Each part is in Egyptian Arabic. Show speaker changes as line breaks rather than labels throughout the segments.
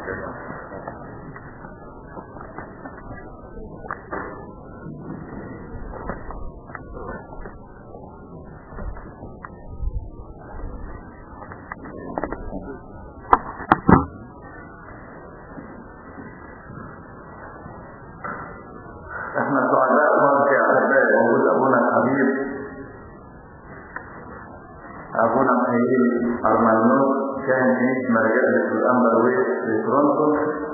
احنا سعداء مرة يا احبائي وجود ابونا الحبيب ابونا مخيل ارمنوس كان كنيسة مرجعية الامبر ويست في تورونتو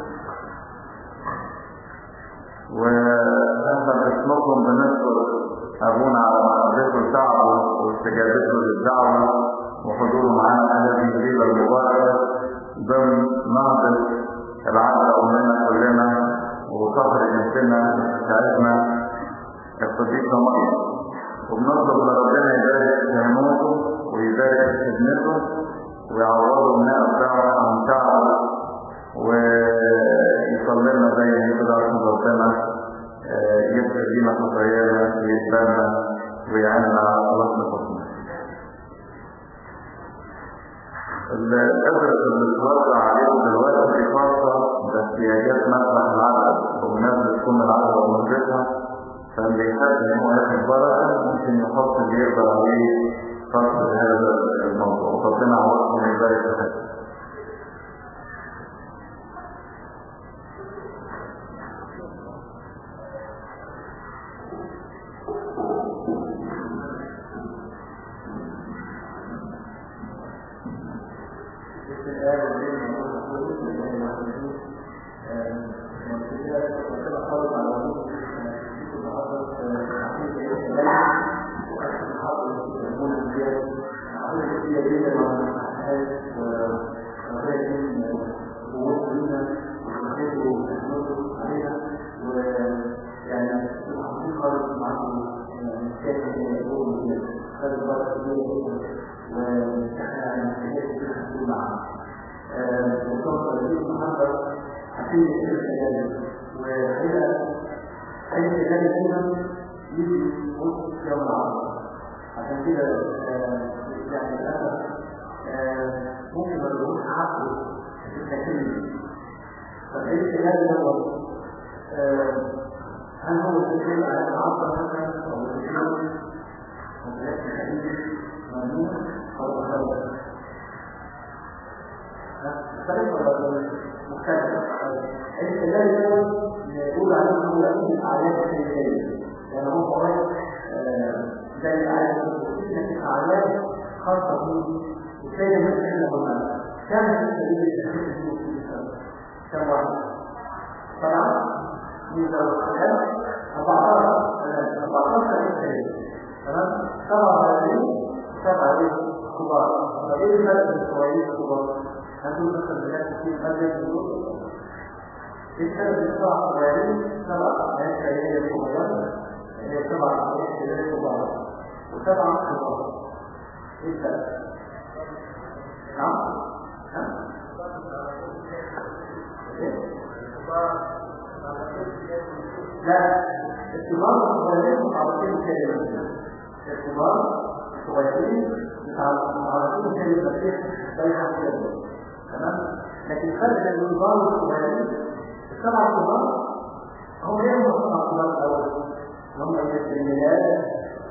واحنا باسمكم بنشكر ابونا على محبته لشعبه واستجابته للدعوة وحضوره معانا هذه الليلة المباركة ضمن نهضة العقل أمنا كلنا وفخر جنسنا بتاعتنا الصديقة مريم وبنطلب لربنا يبارك في همومه ويبارك في خدمته ويعوضه النقى بتاعه عن تعبه ويصلي لنا زي ما كده عشان ربنا يغفر لنا خطايانا ويقبلنا ويعيننا على خلاصنا حكمه. الأدرس اللي بتوزع عليكم دلوقتي دي خاصة باحتياجات مسرح العدد وبمناسبة تكون العدد ومدتها فاللي يحب ان هو ياخد بركة ممكن يحط اللي يقدر عليه خاص بهذا الموضوع وربنا عوضكم ويبارك فيكم.
لا الكبار الصغيرين متعرفين كلمة الكبار الصغيرين متعرفين كلمة المسيح صريحة كده تمام لكن فرق بين الكبار والصغيرين السبع كبار هم ليهم السبع كبار الأول هم الميلاد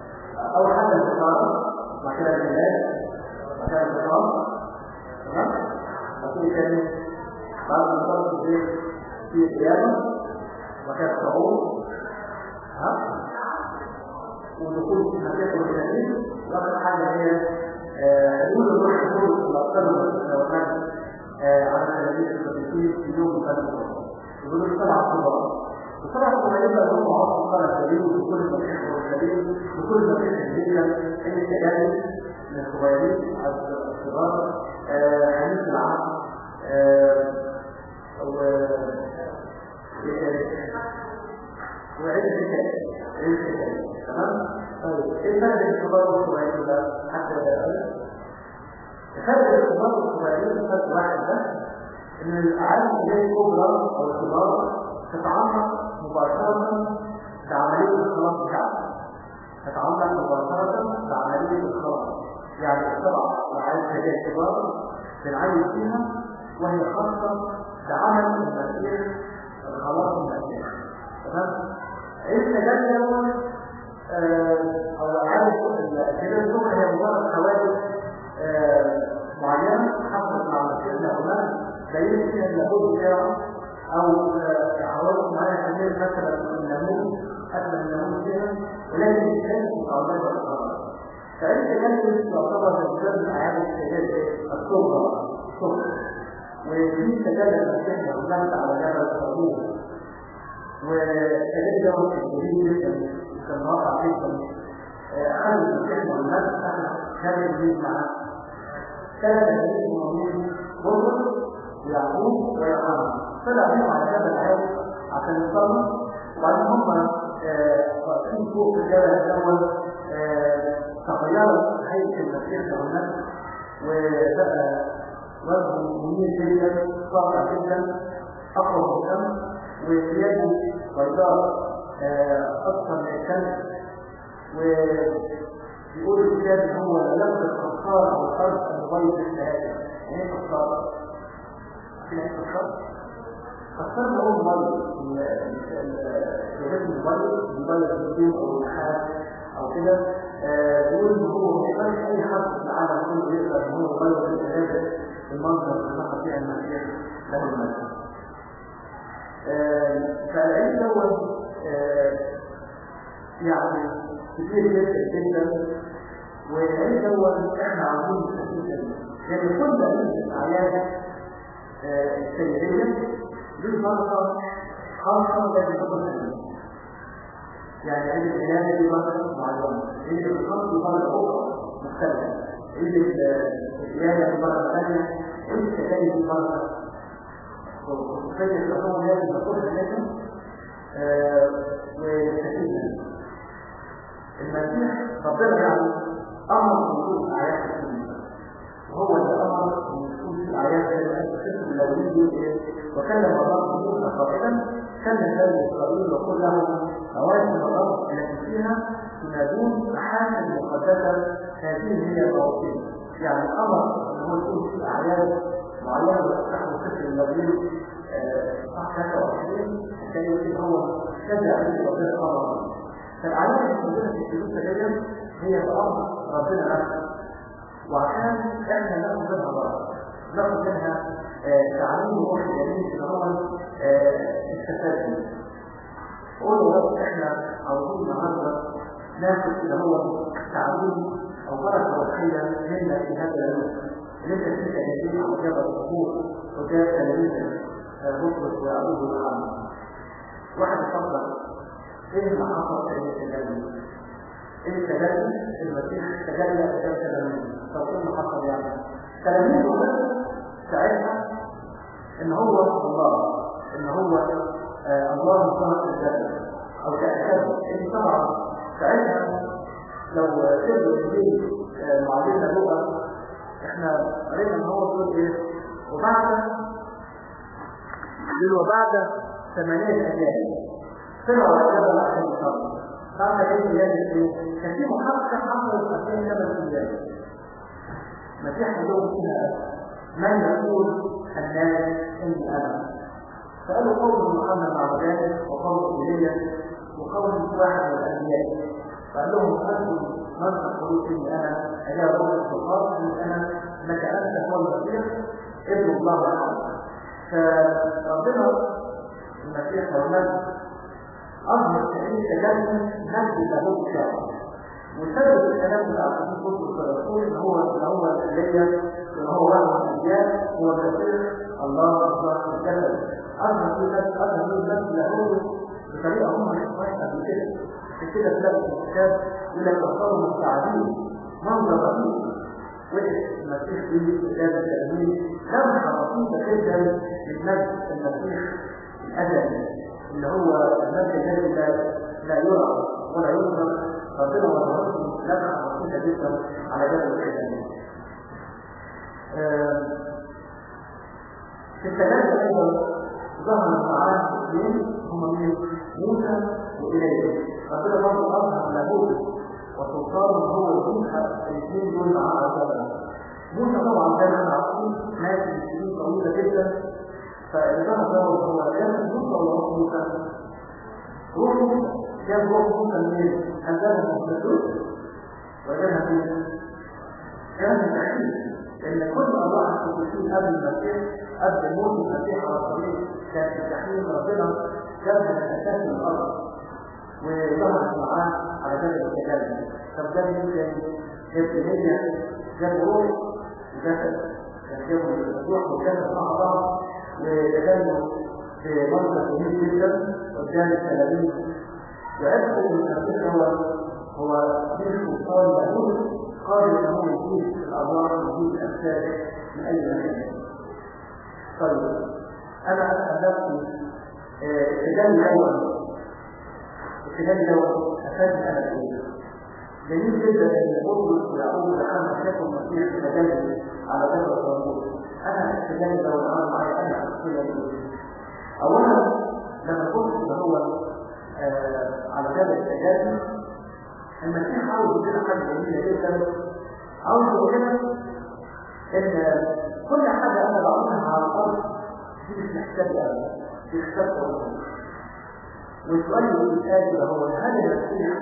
أو حتى الفطار بعد كده الميلاد بعد كده الفطار تمام لكن كان بعد الفطار في في القيامة وكان الصعود ها ودخول في مسيح الجنين رابع حاجة هي حلول الروح القدس الأطفال والأولاد على التلاميذ القديسين في يوم الخميس يقولوا السبعة كبار السبعة الصغيرين بقى هم عاصم الصلاة الكريم وكل المسيح والكريم وكل المسيح الهجرة أي التجارب من الصغيرين على الصغار حديث العقل وعيد الحكاية عيد الحكاية تمام؟ طيب ايه الفرق بين الكبار والصغيرين ده حتى ده الفرق بين الكبار والصغيرين فرق واحد بس ان العالم زي الكبرى او الكبار تتعلق مباشرة بعملية الخلاص بتاعها تتعلق مباشرة بعملية الخلاص يعني السبع وعالم هذه الكبار بنعين فيها وهي خاصة بعمل المسيح الخلاص المسيح تمام عيد التجلي دوت او اعاده التجلي الصبح هي مجرد حوادث معينه حصلت مع المسيح لهما بين فيها اللاهوت بتاعه او حوادث معينه كبيره مثلا الناموس قتل الناموس فيها ولكن كانت متعلقه بالقرار فعيد التجلي يعتبر من ضمن اعاده التجلي الصغرى الصغرى وفي تجلى المسيح لهما على جبل الصابون وكذلك دوت كبير جدا كان واقع جدا أخذ المسيح والناس كان يجيب معاه كان تجريب موجود بطرس ويعقوب ويوحنا طلع بيهم على جبل عالي عشان يصلوا وبعدين هم واقفين فوق في الجبل الاول تغيرت هيئه المسيح والناس وبقى وجهه منير جدا صافع جدا اقوى من الشمس وثيابه بيضاء اكثر من الشمس ويقول الكتاب ان هو لم الكفار او الارض المبيض الشهاده يعني ايه كفار؟ عارفين ايه كفار؟ كفار ده هو المبيض الجهاز المبيض المبيض الدين او النحاس او كده بيقول ان هو ما يقدرش اي حد في العالم كله يقدر ان هو يغير الشهاده المنظر اللي نقل فيها المسيح له المسيح فالعلم دوت يعني كتير جدا جدا والعلم دوت احنا عاوزين نستفيد لان كل عيد الاعياد السيديه له فرصه خاصه لازم تكون يعني عيد الولاده دي فرصه معينه عيد الخمس دي فرصه اخرى مختلفه عيد الولاده دي فرصه ثانيه عيد التكاليف دي فرصه وفكرة الأمور لازم تكون لازم ويستفيد المسيح ربنا يعني أمر وجود الأعياد الكبيرة وهو اللي أمر وجود الأعياد الكبيرة الأولين وكلم الله موسى قائلا كان بني إسرائيل وقل لهم مواسم الأرض التي فيها تنادون محاسن مقدسة هذه هي المواطن يعني أمر أن هو يكون في أعياد معينة وتفتحوا الفكر الذي صح 23 كان يمكن هو شجع عليه ربنا الأمر فالأعياد الموجودة في الفلوس دي هي بأمر ربنا نفسه وعشان احنا ناخد منها بركة ناخد منها تعليم روح جميل اللي هو التفادي قولوا بس احنا عاوزين النهارده ناخد اللي هو تعليم او بركه روحيه منا في هذا اليوم اللي انت فيه تهديد على جبل الظهور وجاء تلاميذ بطرس ويعقوب ويوحنا واحد يفكر ايه اللي حصل في التجلي؟ ايه التجلي؟ المسيح تجلى قدام تلاميذ طب ايه اللي حصل يعني؟ تلاميذ ساعتها ان هو الله ان هو آه الله ظهر في الجنة او تأكدوا ان طبعا ساعتها لو تقدر تجيب آه معلمنا لغة احنا قرينا ان هو بيقول ايه وبعد يقول وبعد ثمانية ايام طلعوا على الجبل عشان يصلوا بعد ايه ايام ايه كان في محادثة حصلت في ثمان ايام مسيح عندهم فيها من يقول الناس اني انا فقالوا قول محمد مع ذلك وقول ايليا وقول واحد من الانبياء فقال لهم انتم من تقولون اني انا اجاب رب السلطان اني انا انك انت هو المسيح ابن الله الحق فربنا المسيح والنبي اظهر تعيش تجنن نفس له الشعب وسبب الكلام بتاع الحديث قدس الرسول ان هو ان هو ايليا ان هو واحد من الانبياء هو المسيح الله اكبر الجسد اظهر في نفس اظهر في نفس له بطريقه هم مش فاهمين قبل كده عشان كده تلاقوا في الكتاب يقول لك اصحاب مستعدين منظر رهيب وقف المسيح في كتاب التلميذ لمحه بسيطه جدا للمجد المسيح الازلي اللي هو المجد الذي لا لا يرى ولا ينظر ربنا وظهره لمحه بسيطه جدا على جبل الحزام في الثلاثه ايضا ظهر معاه اثنين هم مين؟ موسى وإليه ربنا برضه أظهر لاهوت وسلطانه هو موسى الاثنين دول معاه على الجبل موسى طبعا زي ما احنا عارفين ماشي سنين طويلة جدا فالإنسان ده هو كان موسى وروح موسى روح موسى جاب روح موسى منين؟ أنزلها من الفردوس وجابها فين؟ كان تحديد لأن كل الله عز وجل قبل المسيح قبل موت المسيح على الطريق كان في التحليل ربنا جابها من أساس الأرض وظهرت معاه على جبل التجلي طب ده مين تاني؟ جاب إيليا جاب روح وجسد كان جابوا الروح والجسد مع بعض وتجلوا في منطقة جميل جدا قدام التلاميذ وعرفوا ان المسيح هو هو مش قال يهود قال ان هو يجيب الارواح ويجيب الامثال من اي مكان طيب انا اسال نفسي التجلي الاول التجلي الاول افادني انا ايه جميل جدا ان يقول ويعقوب لحنا شافوا المسيح تجلي على ذكر الصندوق انا التجلي الاول عمل معايا انا شخصيا ايه اولا لما قلت ان هو آه على جبل التجلي المسيح عاوز يقول لنا حاجه جميله جدا عاوز يقول لنا ان كل حاجه انا بعملها على الارض دي مش محتاجه ابدا دي محتاجه ربنا والسؤال اللي بيتقال هو هل المسيح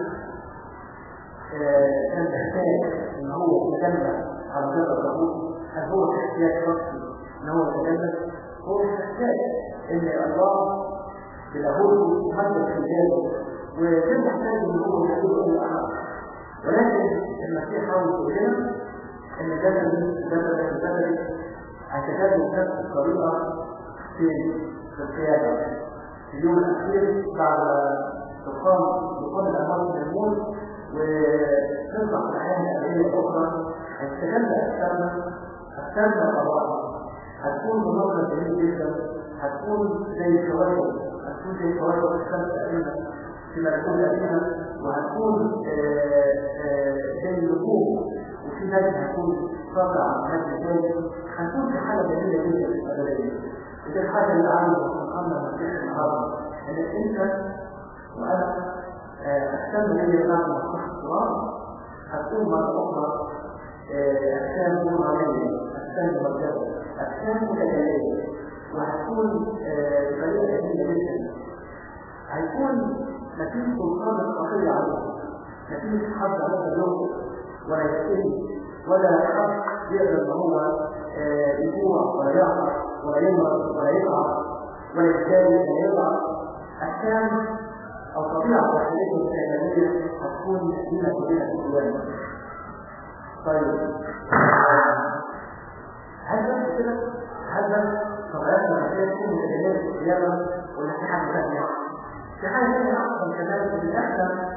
كان محتاج ان هو يتجلى على جبل الرسول هل هو احتياج شخصي ان هو يتجلى هو مش محتاج ان الله بلاهوته يحدد في ذاته وغير محتاج ان هو يقول اي احد ولكن المسيح حاول يقول لنا ان جسد جسد الجسد هيتجلى بنفس الطريقه في في القياده في اليوم الاخير بعد دخان دخان الاموال من الموت وتنفع الحياه الابديه الاخرى هتتجلى اجسامنا اجسامنا طبعا هتكون بنظره جميل جدا هتكون زي شوارع هتكون زي شوارع الشمس تقريبا في ملكوت أبينا وهتكون زي نجوم وفي نجم هتكون ساطع عن نجم تاني هتكون في حالة جميلة جدا في الأبدية ودي الحاجة اللي عاوز أفهمها من الشيخ النهارده إنك أنت وأنا أحسن لي بعد مصلحة الصلاة هتكون مرة أخرى أحسان نورانية أحسان مرجبة أحسان متجلية وهتكون بطريقه جميله جدا هيكون مفيش سلطان الخطيه عليه مفيش حد عليه يوم ولا يقتل ولا حد يقدر ان هو يجوع ولا يعطش ولا يمرض ولا يتعب ولا يتجاوز ولا يضعف احكام او طبيعه داخليه الكيانيه هتكون لنا كلنا في الديوان طيب هل بس كده؟ هل بس طبيعتنا الأساسية تكون متجنبة في القيامة ولا في حاجة ثانية؟ في حاجة ثانية أصلا كمان إن إحنا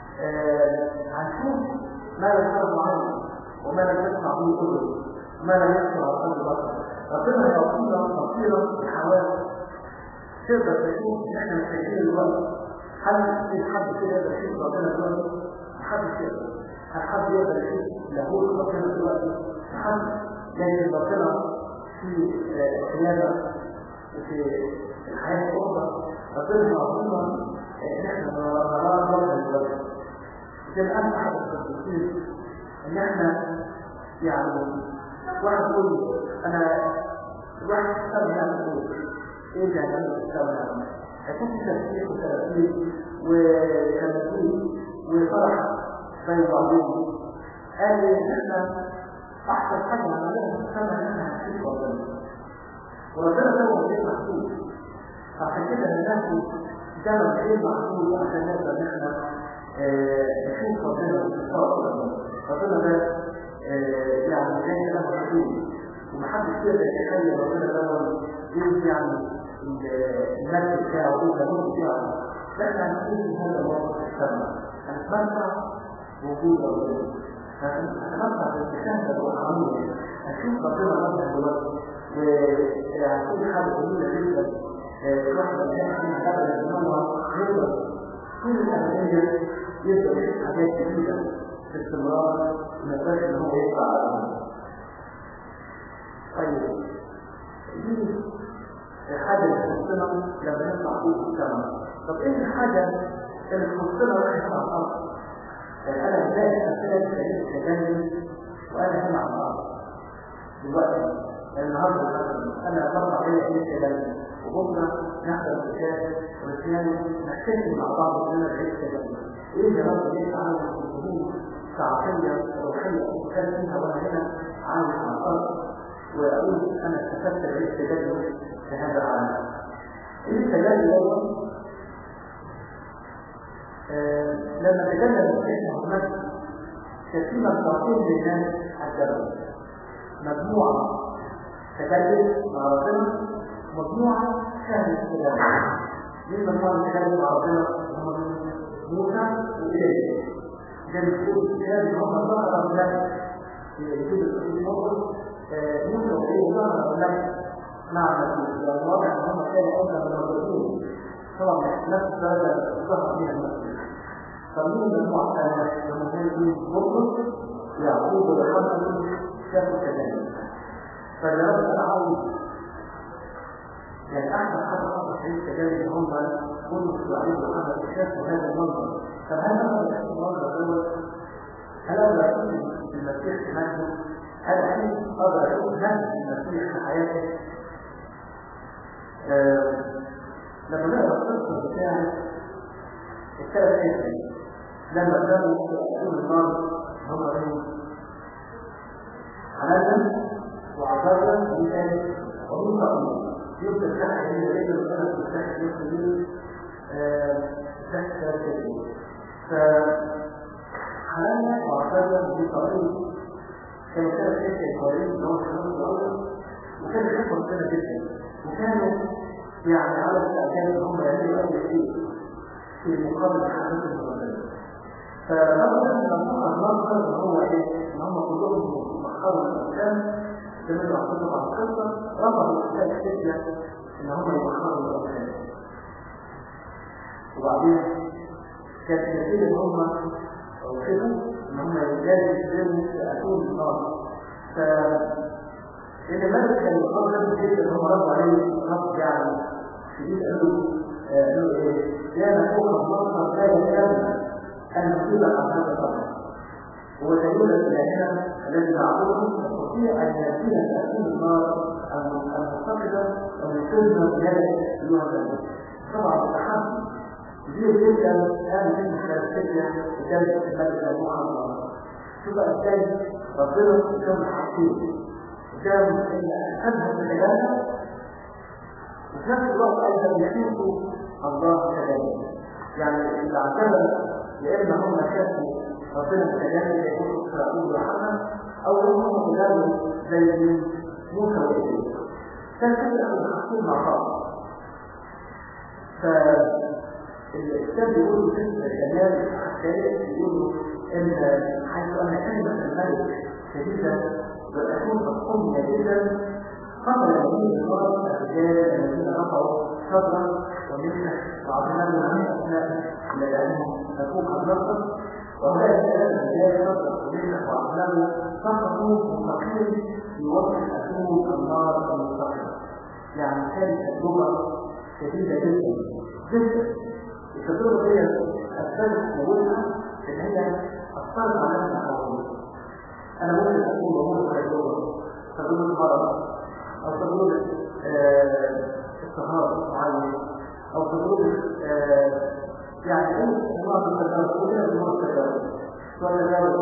هنشوف ما لم يكن عنه وما لم يسمع به أذن وما لم يسمع على قلب بشر ربنا يعطينا بصيرة الحواس تقدر تشوف إحنا محتاجين الوقت هل في حد كده يقدر يشوف ربنا دلوقتي؟ محدش يقدر هل حد يقدر يشوف لاهوت ربنا دلوقتي؟ محدش لكن ربنا في القيادة وفي الحياة الأخرى ربنا يعطينا إن إحنا نرى وجه الوجه. ده الآن أحد التفاصيل إن إحنا يعني واحد يقول أنا واحد سمع يعني يقول إيه ده أنا سمع يعني هيكون في تفكير وتفكير وتمثيل وفرح بين بعضهم قال إن إحنا أحسن حاجة عملها سمع إنها هتشوف ربنا وربنا ده هو غير محدود عشان كده بناخد زمن غير محدود عشان نقدر ان احنا نشوف ربنا ونتصرف ربنا ربنا ده يعني زي له محدود ومحدش يقدر يتخيل ربنا ده ايه يعني المجد بتاعه ايه الجمال بتاعه لا احنا هنكون هذا الوقت في السماء هنتمتع بوجود ربنا هنتمتع بالمشاهده الروحانيه هنشوف ربنا ربنا دلوقتي وهتكون حاجة جميلة جدا الواحد من الناس فيها قبل ان هو يقدر كل الأبدية يقدر يشوف حاجات جديدة باستمرار ما يقدرش ان هو يطلع عليها. طيب دي الحاجة اللي تخصنا لما نطلع فوق السماء. طب ايه الحاجة اللي تخصنا واحنا على الأرض؟ أنا ازاي أستفاد من التجنن وأنا هنا على الأرض؟ دلوقتي النهارده مثلا انا برفع عليه عيد كلام وبكره نحضر الكتاب ونسيان نحتفل مع بعض اننا بعيد كلام ايه يا رب ليه تعالى الظهور ساعتيه روحيه وكان فيها وانا هنا عايش على الارض واقول انا استفدت بعيد كلام في هذا العالم عيد كلام الاول لما تكلم سيدنا محمد كثيرا تعطيه للناس الجبل مجموعة تكلم مع ربنا مجموعة كانت تكلم مين مجموعة تكلم مع ربنا هم موسى وإليه ده بيقول الكتاب إن هم ظهر الله في وجود الموقف موسى وإليه ظهر الله مع المسيح يعني واضح إن هم كانوا أولى من الرسول طبعا نفس الدرجة ظهر فيها المسيح فمن المجموعة الثانية لما كان بطرس يعقوب ويوحنا كانوا كذلك فالرب انا عاوز يعني احسن حاجه حصلت في التجارب هم بطرس ويعقوب ويوحنا شافوا هذا المنظر طب هل اقدر اشوف المنظر دوت؟ هل اقدر اشوف المسيح في مجده؟ هل اكيد اقدر اشوف نفس المسيح في حياته؟ آه لما نقرا القصه بتاعت الثلاث اسم لما كانوا يأتون النار هم بين حنانا وعذابا ومثال ومن قبل يبدأ الساحة هي بين الأرض والساحة يبدأ تحت ثلاثة فحنانا وعذابا ومن قبل كانوا ثلاث ستة قوانين اللي هو الحمد الأول وكان يحفظ سنة جدا وكانوا يعني على استعداد ان هم يعملوا أول شيء في مقابل حدث المرتبط فمثلا لما النظر ان هو ايه ان هم كلهم مخروا الانسان زي ما حطيتوا على القصه رفضوا الانسان الفكره ان هم يمخروا الانسان وبعدين كانت كثير ان هم اوصلوا ان هم يجازوا يسلموا ياتون النار ف إن مالك كان يقول لهم جدا هم ردوا عليه رد يعني شديد قالوا قالوا إيه؟ يا نفوق النصر لا يكمل أن نصيب عن هذا الرجل هو دليل الإلهنا الذي نعبده يستطيع أن يأتينا تأثير النار المعتقدة ويصيرنا بهذا أيها الذين طبعا التحدي كبير جدا هذه من خلال وكانت المادة محمد شوف ازاي ربنا كان حقيقي وكان أذهب العبادة وفي نفس الوقت أيضا يحيط الله كذلك يعني اللي اعتبر يا اما هم شافوا ربنا كذلك يقول اسرائيل وحنا او هم قالوا زي موسى وإليه كان كده الحاجتين مع بعض فالكتاب بيقول في الجمال الثالث بيقولوا ان حيث ان كلمه الملك شديده وتكون قويه جدا قبل يمين الله الرجال الذين رفعوا صدرا ومنه وعظمنا عن أثناء لأنهم تكون قد نصر وهؤلاء الثلاثة الرجال صدرا ومنه وعظمنا سقطوا مستقيم في وقت أكون النار المستقيم يعني كانت تجربة شديدة جدا جدا التجربة هي أثبتت قوتها إن هي أثرت على نفسها حواليها أنا ممكن أكون بمر تجربة تجربة مرض أو تجربة اضطهاد معين أو تجربة يعني أي نوع من التجارب كلها نوع التجارب سواء تجارب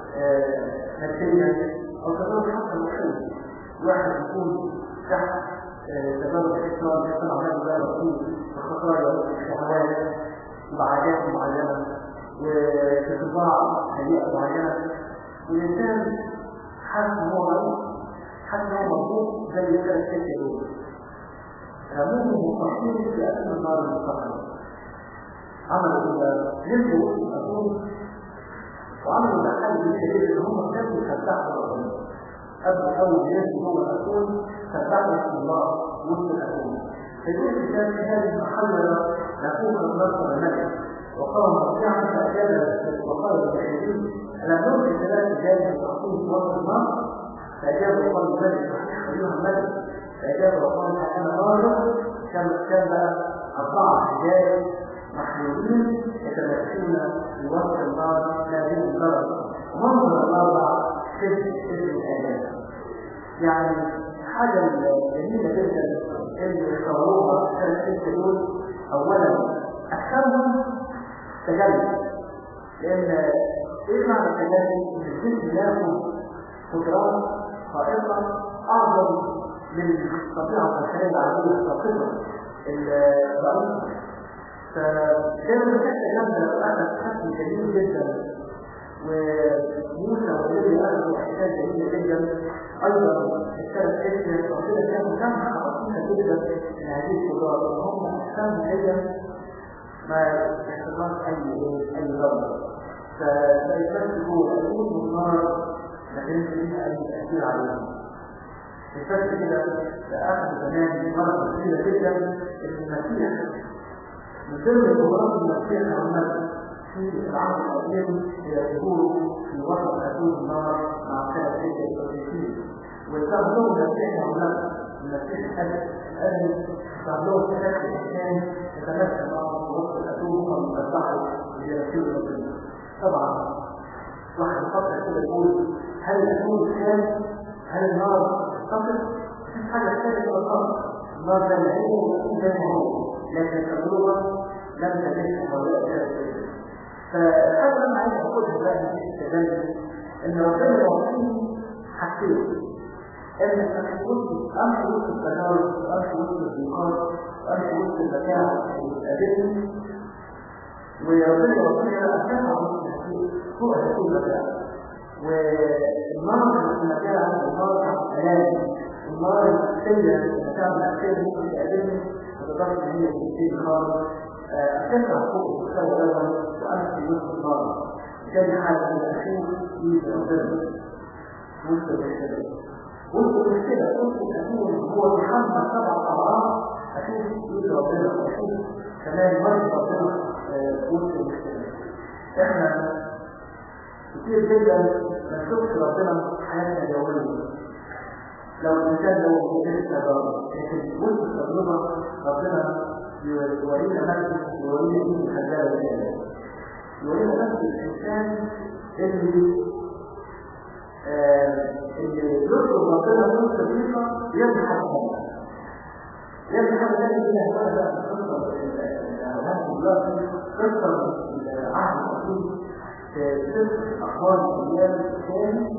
نفسية أو تجارب حتى نفسية واحد يكون تحت تجارب الإسلام يحصل على ذلك رسول الخطايا والشهوات وعادات معينة وتطباع هيئة معينة والإنسان حاسس إن هو مريض حتى هو مضبوط زي الثلاث ست دول فمنهم مستحيل في أسم النار المستقبل عملوا إلى نزلوا الأسود وعملوا الأحد بالشديد إن هم كانوا يفتحوا ربنا قبل أول ناس هو الأسود فتحوا اسم الله وسط الأسود فيقول الكتاب في هذه المحلة نقوم النصر الملك وقال مرجعا فأجاب وقال المشهدين ألم نرجع ثلاث رجال تخصيص وسط النار فأجاب وقال الملك أيها الملك فأجاب وقال أنا راجل كان كان أربعة رجال محلولين يتمثلون في وسط النار هذه الدرجة ومنظر الأربعة ست ست الآلاف يعني الحاجة الجميلة جدا اللي صوروها الثلاث ست دول أولا أكثرهم تجلي لأن إيه معنى التجلي؟ إن الجسم ياخد قدرات خارقة أعظم من الطبيعة البشرية العادية الطاقمة الضعيفة فكان المسكة جامدة أخذ حكم جميل جدا وموسى والذي أخذوا أحسان جميلة جدا أيضا الثلاث أجل وكذا كانوا كم حقيقة جدا من هذه القدرات وهم أحسان جدا ما يحصلش أي أي ضرر فيفسروا الأمور النار ما كانش ليها أي تأثير عليهم الفرق كده أخذ زمان مرة كثيرة جدا المسيح من ضمن القدرات المسيح عمل في العهد القديم هي ظهوره في وسط أسود النار مع ثلاث سته القديسين واستخدموا المسيح عمل المسيح قال قال استخدموا ثلاث الإنسان يتمثل معهم في وسط الأسود ومفتحوا لرسول ربنا طبعا واحد يفكر كده يقول هل الأسود كان هل النار تصل مفيش حاجة ثانية من الأرض النار ده العلم ويكون زي ما هو لكن التجربة لم تجد هؤلاء ذلك فالحاجة اللي أنا عايز أقولها بقى في التدين إن ربنا يعطيني حاجتين إنك أمشي أمشي وسط التجارب وأمشي وسط الضيقات وأمشي وسط المتاعب اللي بتقابلني وربنا يعطيني أنا أتابع وسط الحكيم فوق هذه المتاعب والنار المتاعب والنار الآلام والنار النفسية المتاعب النفسية ممكن تقابلني وتضطر إن هي تبتدي خالص أتابع فوق المستوى الأول وأمشي وسط النار تاني حاجة أنا أشوف إيد ربنا وسط المشكلة وسط المشكلة وسط الأسود هو بيحمل سبع أضعاف أشوف إيد ربنا وأشوف كمان وجه ربنا وسط المشكلة إحنا كتير جدا ما نشوفش ربنا في حياتنا اليومية لو الإنسان لو لسه ضرر لكن وسط التجربة ربنا يورينا مجد يورينا إيه الخجالة الجاية يورينا نفس الإنسان اللي اللي يطلب ربنا من صديقة يبني حاجة ثانية يبني حاجة ثانية دي هتبقى بقى قصة هذه دلوقتي قصة العهد القديم في سفر أخبار الأيام الثاني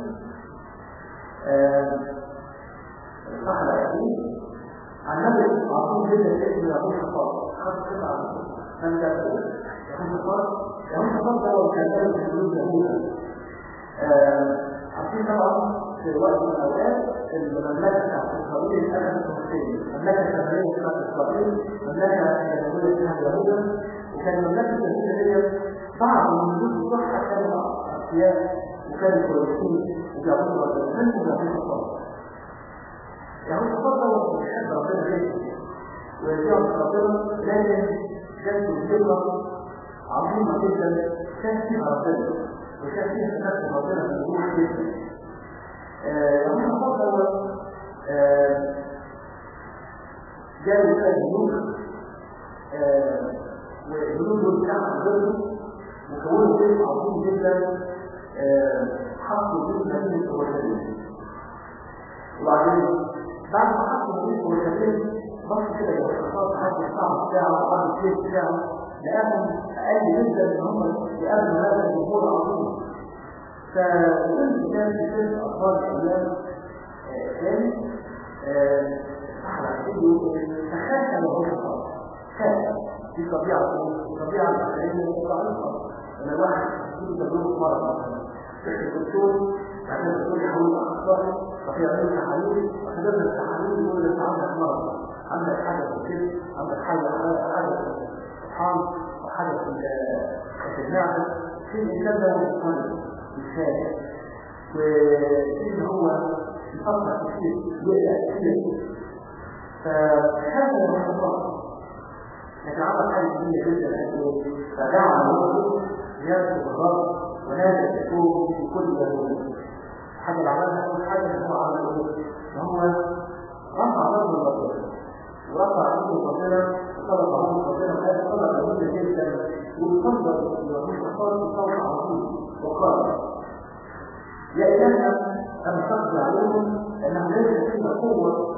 الصح العشرين عن نبي عظيم جدا اسمه يهود حفاظ خمس قطع من يقول يهود حفاظ يهود حفاظ ده لو كان ذلك حدود يهودا عارفين طبعا في وقت من الاوقات المملكه بتاعت اسرائيل اخذت فلسطين المملكه الشماليه بتاعت اسرائيل مملكه يهوديه اسمها يهودا وكان المملكه اليهوديه ديت بعض من وجود الصحه كانوا اقوياء وكانوا كويسين وبيعبدوا ربنا منهم يهود حفاظ يهود حفاظ هو بيحب ربنا جدا ويعبد ربنا لكن كانت الخبره عظيمه جدا كان فيها ربنا وكان فيها تنفس ربنا في الروح جدا لما تفضل جاءوا كده جنود والجنود دول كانوا عندهم وكونوا جيش عظيم جدا حطوا جيش مدينة اورشليم وبعدين بعد ما حطوا مدينة اورشليم بص كده يوصفات حد الصعب بتاعه وحد الجيش بتاعه لقاهم اقل جدا ان هم يقابلوا هذا الجمهور العظيم فكل كان في سن اطفال الايام كان صحراء تخيل له هو كان في طبيعه الطبيعه البشريه ضعيفه لما الواحد يجي تجربه مرض مثلا يحكي الدكتور بعدين الدكتور يحاول اخطائه ففي عمليه تحاليل وحدد التحاليل يقول انت عندك مرض عندك حاجه في الجسم عندك حاجه حاجه في الطحال وحاجه في المعده في الانسان ده مختلف مثال وإن هو يفكر كثير يقلق كثير فهذا هو الله لكن عمل حاجة جميلة جدا لأنه فدعا الله يرسل الرب ونادى تكون في كل يوم حاجة اللي عملها أول حاجة هو عمل إيه؟ هو رفع رب ربنا ورفع عنه ربنا وطلب عنه ربنا وهذا طلب جميلة جدا ويفضل يوم الخاص بصوت عظيم وقال يا إلهنا أن تقضي عليهم أنهم ليس فينا قوة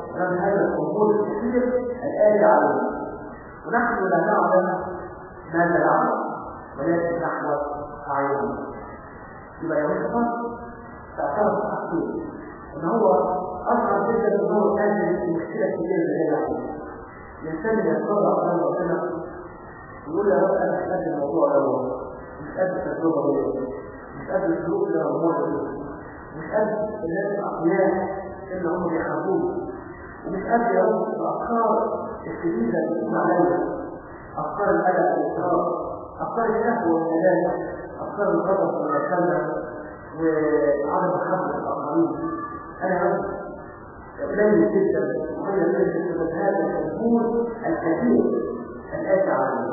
التأثير الآلي عليه ونحن لا نعلم ماذا نعلم ولكن نحو أعيننا يبقى يوم الفصل تعترف التحقيق ان هو اصعب جدا ان هو كان المشكله الكبيره اللي هي عليه الانسان اللي يتطلع على ربنا يقول يا رب انا مش قد الموضوع ده مش قد التجربه دي مش قد السلوك اللي انا بمر بيه مش قد الناس الاقوياء اللي هم بيحبوه ومش قد يا رب الافكار الشديده اللي بتكون عليا افكار القلق والاضطراب افكار الشهوه والملل افكار الغضب والمشاعر وعدم محبة الآخرين أنا قليل جدا وهي جدا هذا المجهود الكثير الآتي عليه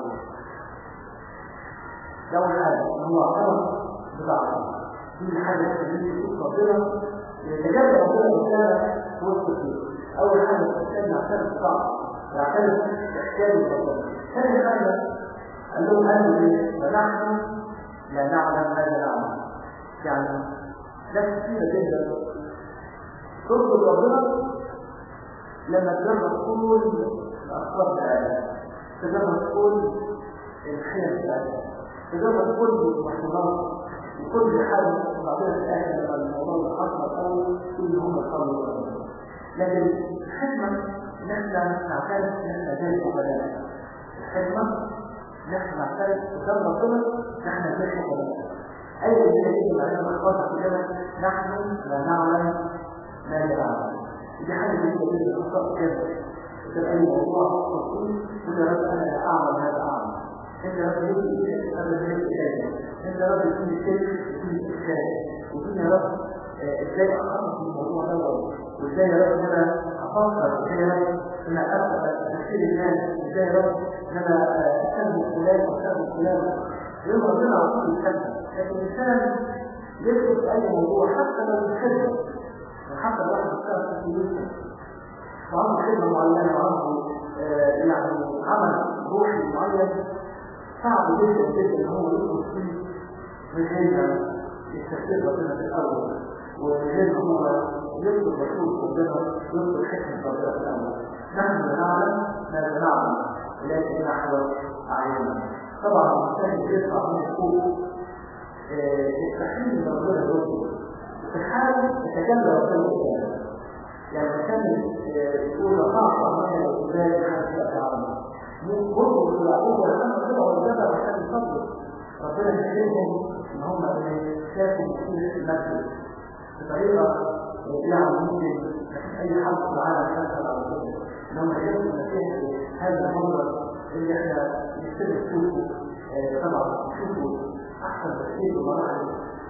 لو حاجة هو اعترف بضعفه دي حاجة تخليه يكون صابرة يتجنب ربنا رسالة في وسط فيه أول حاجة الإنسان يعترف بضعفه يعترف بإحكام ربنا ثاني حاجة قال لهم قالوا إيه؟ ونحن لا نعلم ماذا نعلم يعني ناس كثيرة جدا ترفض ربنا لما تجرب كل الأفكار بتاعتها تجرب كل الخير بتاعتها تجرب كل المحظورات وكل حاجة بعدين في الآخر لما الموضوع ده حصل أو كل هم يصلوا ربنا لكن الحكمة إن احنا نعترف إن احنا زي الفقراء الحكمة إن احنا نعترف قدام ربنا إن احنا زي الفقراء أي شيء يجب أن نخاطر كده نحن لا نعلم ما يعلم دي حاجة جديدة جدا خطأ كده إذا أي موضوع خطأ وإذا رب أنا لا أعلم هذا أعلم إن رب يجب أن أبدا هيك إن رب يكون الشيء يكون الإشكال وإن يا رب إزاي أخلص من الموضوع ده وإزاي يا رب أنا أفكر إزاي يا رب أنا أبدأ تفكير الناس إزاي يا رب أنا أسلم فلان وأسلم فلان يوم ربنا على طول يسلم لكن الإنسان يدخل في أي موضوع حتى لو يتخذ وحتى لو واحد اشتغل في يوسف وعنده خدمة معينة وعنده يعني عمل روحي معين صعب جدا جدا ان هو يدخل فيه من غير يستفيد ربنا في الأول ومن غير هو يدخل مشروط ربنا يدخل حكمة ربنا في الأول نحن لا نعلم ماذا نعلم ولكن نحن أعيننا طبعا الإنسان يطلع من الفوق يستحيل ربنا يرده في حال يتجلى ربنا قدامه يعني كان يقول خاصة ما لو ذلك حتى يتعلم برضه في العقوبة لما طلعوا الجبل عشان يصبروا ربنا يخليهم ان هم شافوا في المسجد بطريقة يعني ممكن مفيش أي حد في العالم حتى على كده ان هم شافوا المسيح هذا المنظر اللي احنا نستمع نشوفه طبعا نشوفه احسن بكثير بمراحل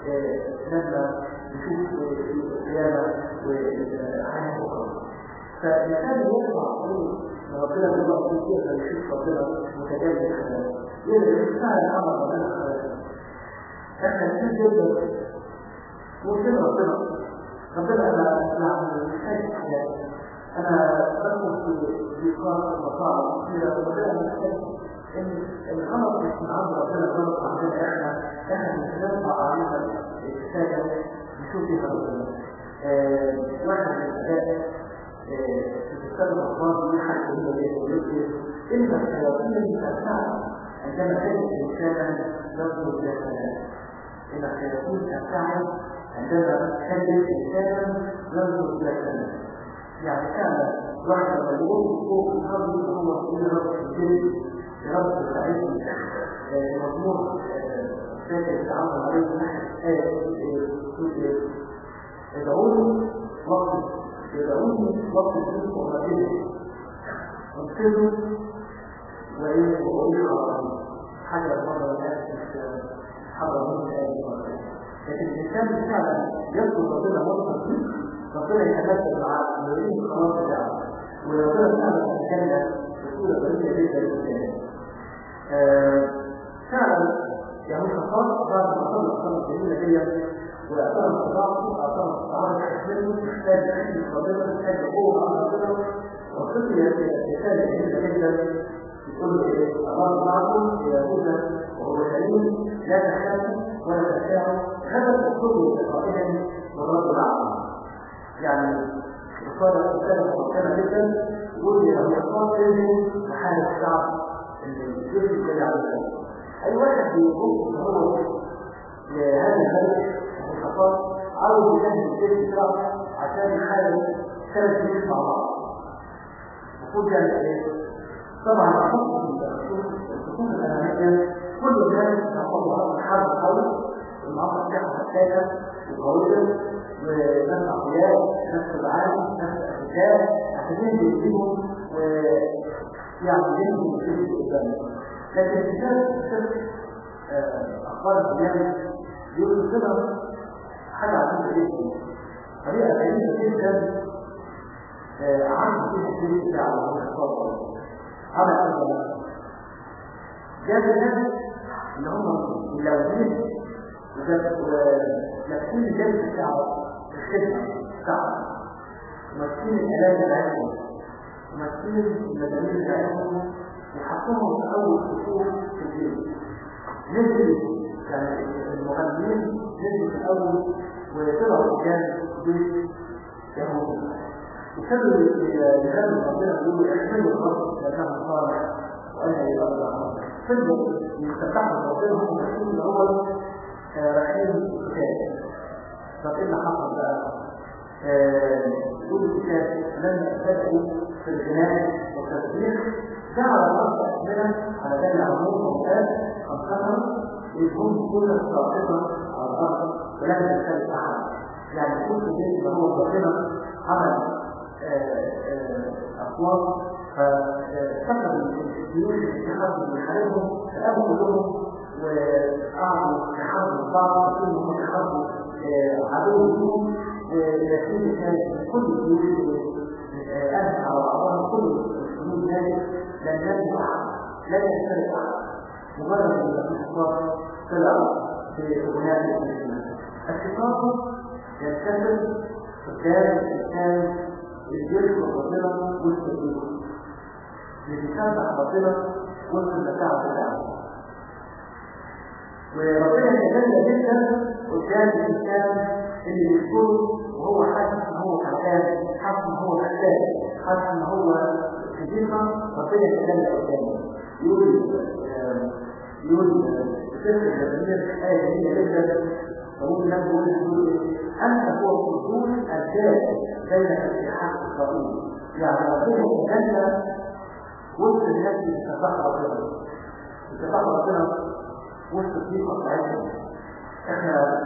لما نشوف القيامه وحياه اخرى فالانسان يطلع من ربنا بالله يقدر يشوف ربنا متجلد حياته يقدر يستعمل عمل ربنا حياته احنا كتير جدا ممكن ربنا ربنا انا يعني محتاج حياتي انا بدخل في ضيقات ومصاعب كثيره ربنا محتاج ان الغلط مش من عند ربنا الغلط عندنا احنا احنا مش نرفع علينا الكتابه نشوف فيها ربنا واحد من الاباء في كتاب الاطفال دي حاجه جميله جدا ويقول ان الشياطين تفعل عندما تجد انسانا يطلب الى السلام ان الشياطين تفعل عندما تجد انسانا يطلب الى السلام يعني كان واحد لما يقول فوق الارض هو يقول رب الجلد رب سعيد مضمون فاكر يتعامل عليه من ناحيه ايه ادعوني وقت ادعوني وقت الجنس ومكانه وانتظروا وايه واقول حرام حاجه مره الناس مش حرام من لكن الانسان فعلا يطلب ربنا وقت الجنس ربنا يتمثل معاه ويريد خلاص بتاعه وربنا فعلا يتكلم بصوره غريبه جدا للانسان فعلا يعني خطاب بعد ما صلى الصلاه الجميله دي واعترف بضعفه اعترف بضعف حكمته محتاج علم ربنا محتاج قوه على ربنا وصلت رساله جميله جدا يقول له ايه الله معكم الى هدى وهو كريم لا تخافوا ولا تخافوا هذا الكل قائلا والرب معكم يعني رساله رساله محكمه جدا يقول لي لو يختار سلمه محارب الشعب اللي يجب كده على الأرض أي واحد بيقول هو لهذا البلد الخطاب عاوز يجهز السلم بتاعه عشان يحارب ثلاث سنين مع بعض المفروض يعني ايه؟ طبعا الحكم الحكومة الأمامية كل الناس يعتبر الحرب الحرب المعركة بتاعها فتاكة وقوية وناس أقوياء ناس سبعان ناس أخذاء عشان يجيبهم ويعني يجيبهم في قدامهم لكن كتاب كتاب أخبار الديانة يقول كده حاجة عجيبة جدا طريقة غريبة جدا عمل فيها الشيء بتاعه والخطاب عمل كده جاب الناس اللي هم ملونين ولابسين الجلد بتاعه الخدمة بتاعه وماسكين الآلات بتاعتهم وماسكين المدامير بتاعتهم وحطوهم في أول صفوف في الجيل نزل يعني المغنيين نزلوا في الأول وطلعوا رجال بيت يهودي وكانوا لهذا ربنا يقولوا احملوا الرب لأنه صالح وأنا يبقى الله فضلوا يستفتحوا ربنا هم ماشيين الأول رايحين الكتاب طب ايه اللي حصل بقى؟ يقول الكتاب لما ابتدأوا في الغناء والتسبيح جعل الله أسمنا على ذلك العموم وقال خاصة يكون كل ساقطة على الأرض ولم يختلف أحد يعني كل شيء اللي هو ربنا عمل أصوات فسكر الجيوش الاتحاد من حالهم فقاموا كلهم وقعدوا يحاربوا بعض وكلهم يحاربوا عدو منهم ولكن كان كل الجيوش أنت على بعضها كل الحدود ذلك لن يجد أحد لن يختلف أحد مجرد أن الأشخاص طلعوا في أغنيات الإسلام الشقاق ينتشر قدام الإنسان الجيش والربنا والتدريب اللي بيسبح ربنا وسط المتاع بتاعه وربنا يتجلى جدا قدام الانسان اللي بيشكره وهو حاسس ان هو تعبان حاسس ان هو محتاج حاسس ان هو في ضيقه ربنا يتجلى قدامه يقول يقول سفر الجبريل آية جميلة جدا فقول الله يقول يقول أنت هو الحضور الجاد بين اتحاد إسرائيل يعني ربنا يتجلى وسط الناس اللي اتفق ربنا اتفق ربنا وسط الضيقة بتاعتهم احنا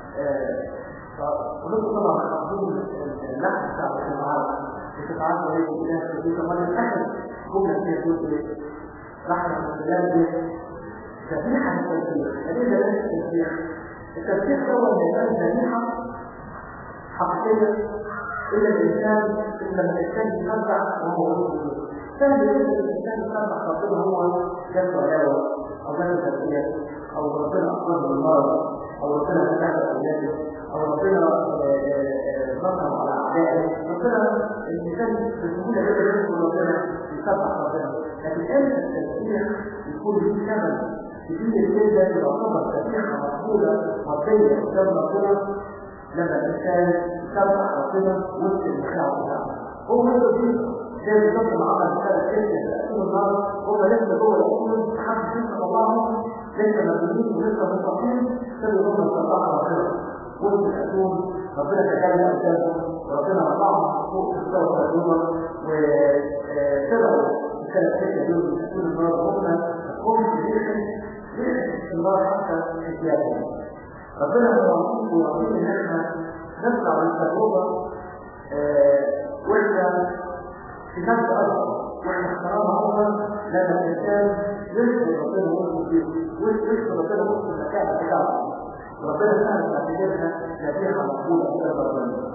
ونقول طبعا حافظين اللحن بتاع الجماعات بتتعرض عليه الناس في الضيقة مرة الأخر جملة فيها تقول رحمة الله به ذبيحة التسبيح هذه ذبيحة التسبيح التسبيح هو ان يكون ذبيحة حقيقية إلا الإنسان إلا لما الإنسان يتبع وهو يقول سهل جدا الإنسان يتبع ربنا هو جنب علاوة أو جنب تسبيح أو ربنا أقرب المرض أو ربنا فتح أولاده أو ربنا نصر على أعدائه ربنا الإنسان بسهولة جدا يدخل ربنا يتبع ربنا لكن أنت التسبيح يكون له ثمن كبير جدا يعتبر تسبيحة مقبولة مرضية قدام ربنا لما الإنسان يتبع ربنا وسط المخاوف بتاعه هو هذا الدين زي بالظبط ما عمل رسالة كده في النار هم لسه جوه الأصول حد لسه طلعهم لسه مجنونين ولسه مستقيم كانوا هم طلعوا ربنا وسط الأسود ربنا تجلى قدامهم وربنا رفعهم فوق مستوى التجربة وطلعوا الثلاث ستة دول من أسود النار وهم هم في ريحة ريحة استمرار حتى حجابهم ربنا يوفقنا ويعطينا ان احنا نطلع من التجربة واحنا في نفس أرض واحنا احترام أفضل لما الإنسان يشكر ربنا وسط فيه ويشكر ربنا وسط الزكاة بتاعته ربنا سهل تعتبرها ذبيحة مقبولة قدام ربنا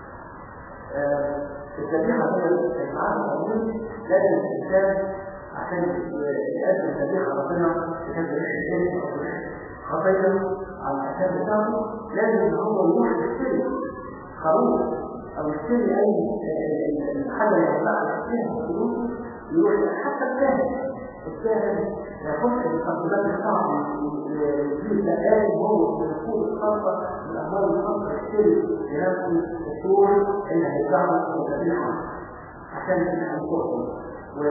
الذبيحة هي المعنى الأولي لازم الإنسان عشان يقدم ذبيحة ربنا يكون ريحة أو خطيئة على الحساب بتاعته لازم ان هو يروح يشتري خروف او يشتري اي حاجه ينفع يشتريها فلوس يروح حتى الكاهن الكاهن يخش المقدمات الصعبه يجيب دقائق هو من الفوق الخاصه من الاموال الخاصه يشتري لنفسه الشهور اللي هيدفعها في الذبيحه عشان يحبوهم و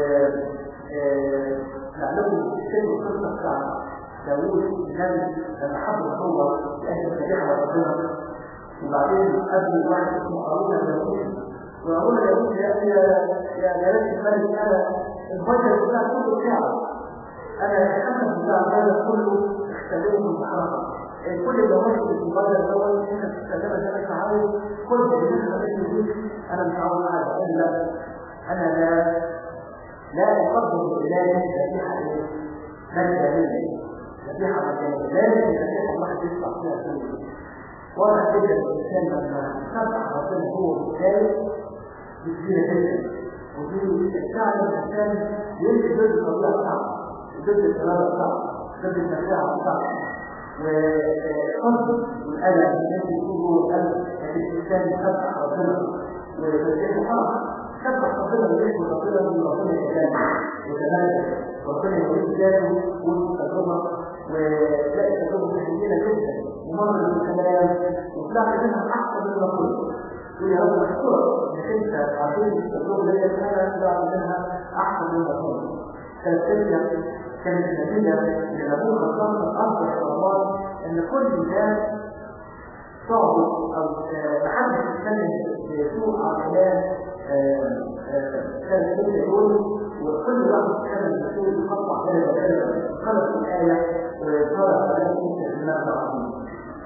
لعلكم تشتروا القصة بتاع داوود النبي لما حب هو لأهل الذبيحة ربنا وبعدين قبل واحد اسمه هارون اليهودي وهارون اليهودي قال يا يا جلالة الملك أنا البشر بتاع كله بتاعه أنا الحمد بتاع هذا كله استخدمه في الحركة كل اللي ماشي في الموبايل دوت انت بتستخدمها زي ما انت عاوز كل اللي انت بتعمله انا مش عاوز حاجه الا انا لا لا اقدم الهي ذبيحه ايه؟ مجانيه ذبيحه مجانيه لازم ذبيحه الواحد يدفع فيها فلوس واضح جدا الانسان لما يسبح ربنا هو بالتالي بكبيره جدا ودي فعلا الانسان يمشي ضد الطبيعه بتاعته ضد الاراده بتاعته ضد المشاعر بتاعته وقلب والألم الذي يكون الألم لكن الإنسان يسبح ربنا ويبدأ حرام سبح ربنا ويشكر ربنا من ربنا يتكلم ويتمالك ربنا يريد ذاته والتجربة وتلاقي تجربة جميلة جدا ومرة بالكلام وطلعت منها أحسن من ربنا ويا رب مشكورة انك انت عارفين التجربة دي انا طلعت منها أحسن من ربنا كانت كانت النتيجة اللي أبوها الضغط الأرض إلى الله إن كل الناس صعبوا أو محدش يتكلم بسوء على خلال كان كل دول وكل واحد يتكلم بسوء يقطع كده بدل خلص الآية وصار على كل الناس عظيم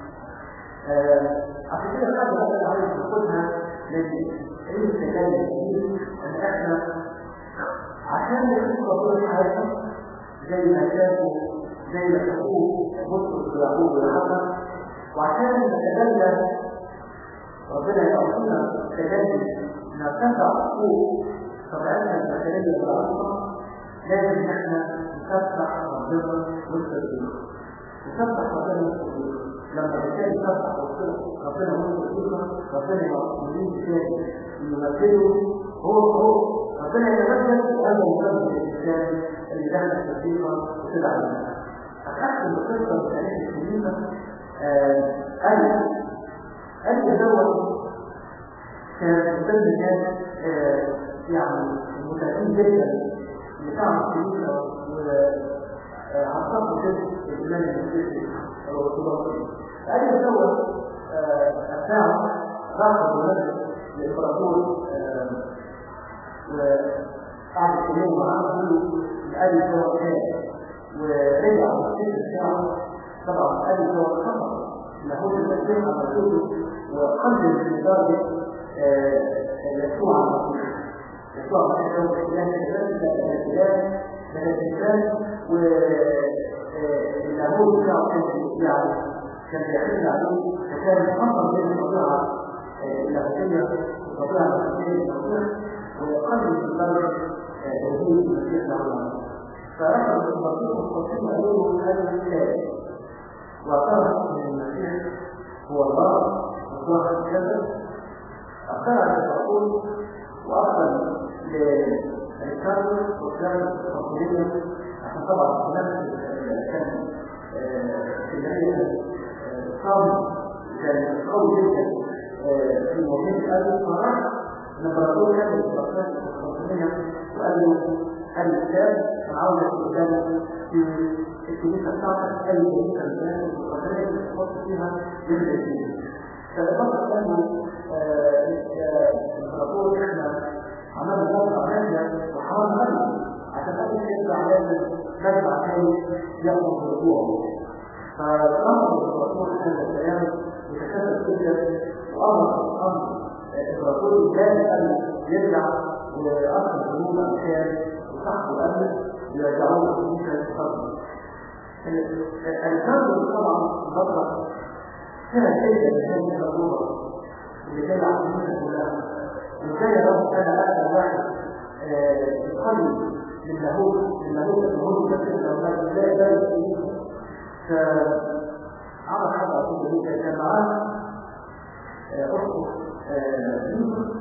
عشان كده الحاجة اللي عايز ناخدها للعلم التكلم الجديد إن إحنا عشان نشوف ربنا في حياتنا زي ما شافوا زي ما شافوه بطرس ويعقوب والحسن وعشان نتجلى ربنا يعطينا تجلي نرتفع فوق طبيعتنا البشريه بالعصر لازم احنا نسبح ربنا والتدبير نسبح ربنا والتدبير لما الانسان يسبح ربنا والتدبير ربنا يعطيه تاني يمثله هو هو ربنا يتمثل وهذا مجرد الانسان اللي دخل التدبير وطلع منها أتأكد القصة بتاريخ الكنيسة أن أن دوت كان قدام الناس يعني متابعين جدا لتعب الكنيسة وعصبوا جدا الإيمان المسيحي الرسول الله أن دوت أتباع راح الولد للإمبراطور وقعد يتكلموا معاه وقالوا لأبي دوت كان ورجع السيد بتاعه طبعا قال هو خطأ له المسيح على رسوله وقلل لدرجة يسوع على رسوله يسوع على رسوله الإله كذلك الإله من الإنسان واللاهوت بتاعه كان يعني كان بيعتمد عليه فكان خطأ بين الطبيعة اللاهوتية والطبيعة اللاهوتية ويقلل لدرجة وجود المسيح له فأخذ المرسول القسيم أمره هذا الكتاب واعترف أن المسيح هو الله وظهر كذا أقرأ الرسول وأخذ للكارل وكان الرسولية عشان طبعا نفس كان في العيلة صام كان قوي جدا في مهمة أبي فراح لما الرسول كان الرسولية وقال له الكتاب عاوز الكتاب في الكنيسة بتاعتك أي كنيسة الناس والقضايا اللي تحط فيها للتسليم. فالإضافة أنه الإمبراطور إحنا عملنا موقع مادة وحرام غني عشان أي شيء على مجمع تاني يأخذ موضوع. فأمر الإمبراطور هذا الكلام يتكلم جدا وأمر أمر الإمبراطور كان أن يرجع وأخذ حدود أمثال صح وأمن يرجعون في مثل الصبر الفرد طبعا بطرة كان شيء من هذه التجربة اللي جاي على الناس كلها وكان رب كان أكثر واحد يقلل من لاهوت من لاهوت اللاهوت بس الأولاد لا بل فعمل حاجة عصيبة جدا كان معاه أخته يوسف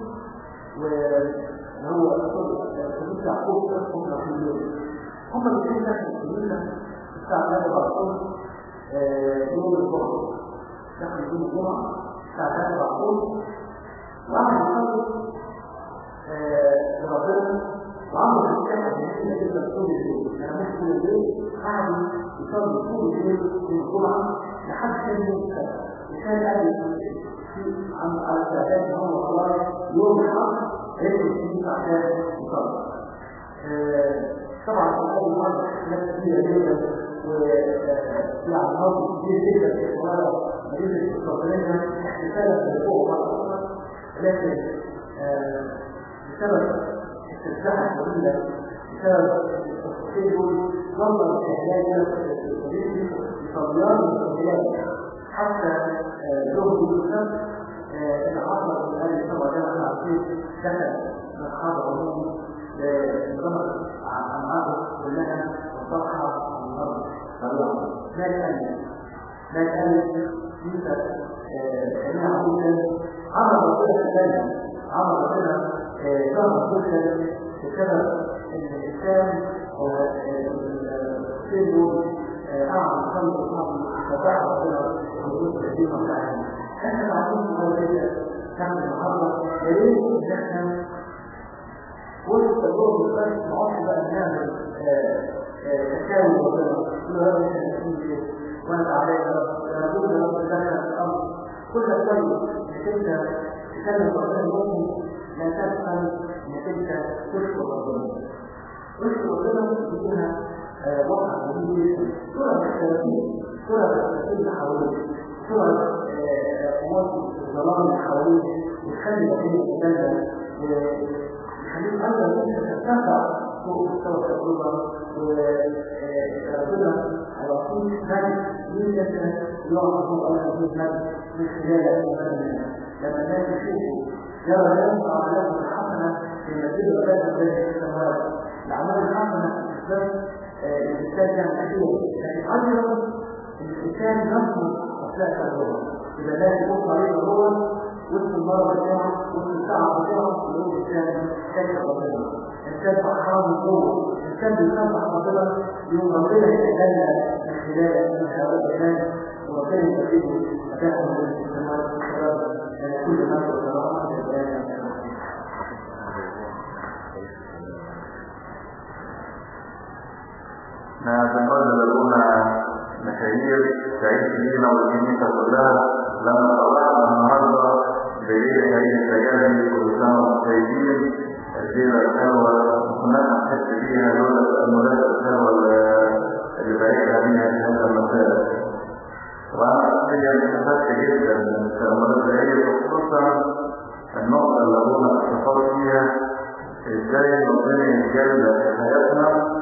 وهو الحديث يعقوب هم رحمين هم الاثنين داخل الكنيسة الساعة 3 بعضهم يوم الجمعة دخل يوم الجمعة الساعة 3 بعضهم وقعد يصلي لربنا وعمل الكتاب ان احنا جدا طول الليل انا مش طول الليل قعدوا يصلوا طول الليل في الجمعه لحد ثاني يوم السبت وكان قال عن على استعداد ان هو خلاص يوم الحق هيدخل فيه عشان يصلي طبعا في اول مره ناس كتير جدا وفي عناصر كتير جدا في الصلاه مدينه الاسكندريه احتفالا بالفوق مره لكن بسبب استفتاح الجميلة بسبب التفاصيل دول ظل الإعلان بصبيان الإعلان حتى يوم السبت العصر من أهل السبع جامعة عارفين دخل من حاضر عمومي لنظام عن عقل كلها وصفحة عن الأرض طبيعة ما كان ما كان يوسف جميع عقودا عرض ربنا الثاني عرض ربنا ظهر جدا بسبب ان الانسان سنه اعظم خلق الله فتح ربنا حدود قديمه بتاعتنا احنا عايزين نقول كان النهارده يا ريت ان احنا وسط الدور بس نقعد بقى نعمل تساوي ربنا كل هذا احنا وانا تعبان انا بقول يا رب دخل الامر كل شيء انك انت تكلم ربنا ممكن لا تفهم انك انت تشكر ربنا تشكر ربنا فيها وقع جديد سورة الثلاثين سورة الثلاثين اللي حواليك سورة قوات الظلام اللي حواليك وتخلي بقية الجنة ويخليك أيضا أنت تتبع فوق مستوى التجربة وربنا على طول مجد مين أنت يقع فوق الله يجيب مجد من خلال لما الناس يشوفوا يرى ينفع عليهم الحسنة في مسجد الله في السماوات الأعمال الحسنة بالنسبة الإنسان كان كثير لكن أيضا الإنسان نفسه أثناء التجربة إذا لا يكون طريق هو وسط المرة بتاعه وسط الساعة بتاعه يقول الإنسان كيف ربنا إنسان فرحان من جوه إنسان بيسبح ربنا يوم ربنا يتجلى من خلال من هؤلاء الناس وربنا يستفيد أتاهم من السماوات والشباب كل ما يتراءى لله
احنا بنقول لابونا مشاهير تعيش لينا والكنيسة كلها لما طلعنا النهارده بليلة عيد الليالي كل سنة وانتم طيبين الليلة الحلوة كنا نحس فيها لولا التأملات الحلوة اللي بعيدها بيها في هذا المساء وأنا شخصيا استفدت جدا من التأملات دي خصوصا النقطة اللي أبونا استفاد فيها ازاي ربنا يتجلى في حياتنا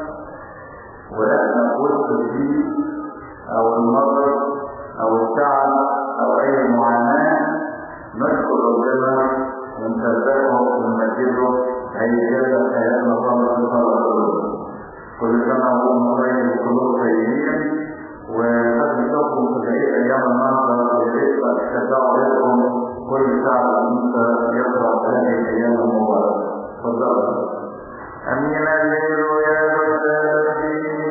واحنا في وسط الضيق او المرض او التعب او اي معاناة نشكر ربنا ونسبحه ونمجده هيجعل حياتنا طبعا طبعا كل سنة وهم طيب وكلهم طيبين وقد نشوفكم في بقية أيام النهارده يا ريت تشجعوا عليكم كل ساعة أنت يقرأ هذه الأيام المباركة تفضل أمين الليل يا بلادي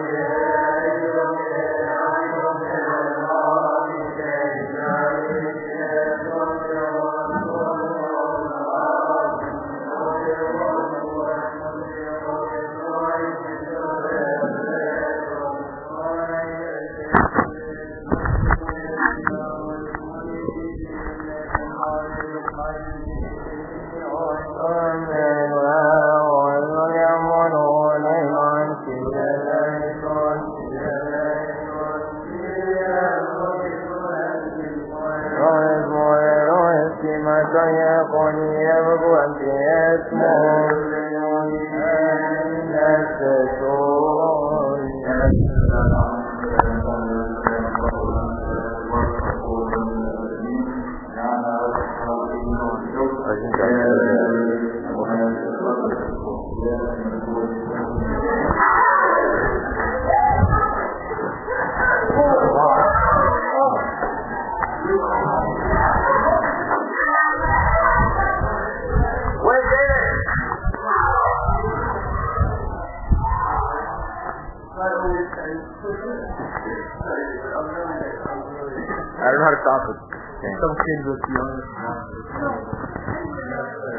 I don't know how to stop it. Some kids will be on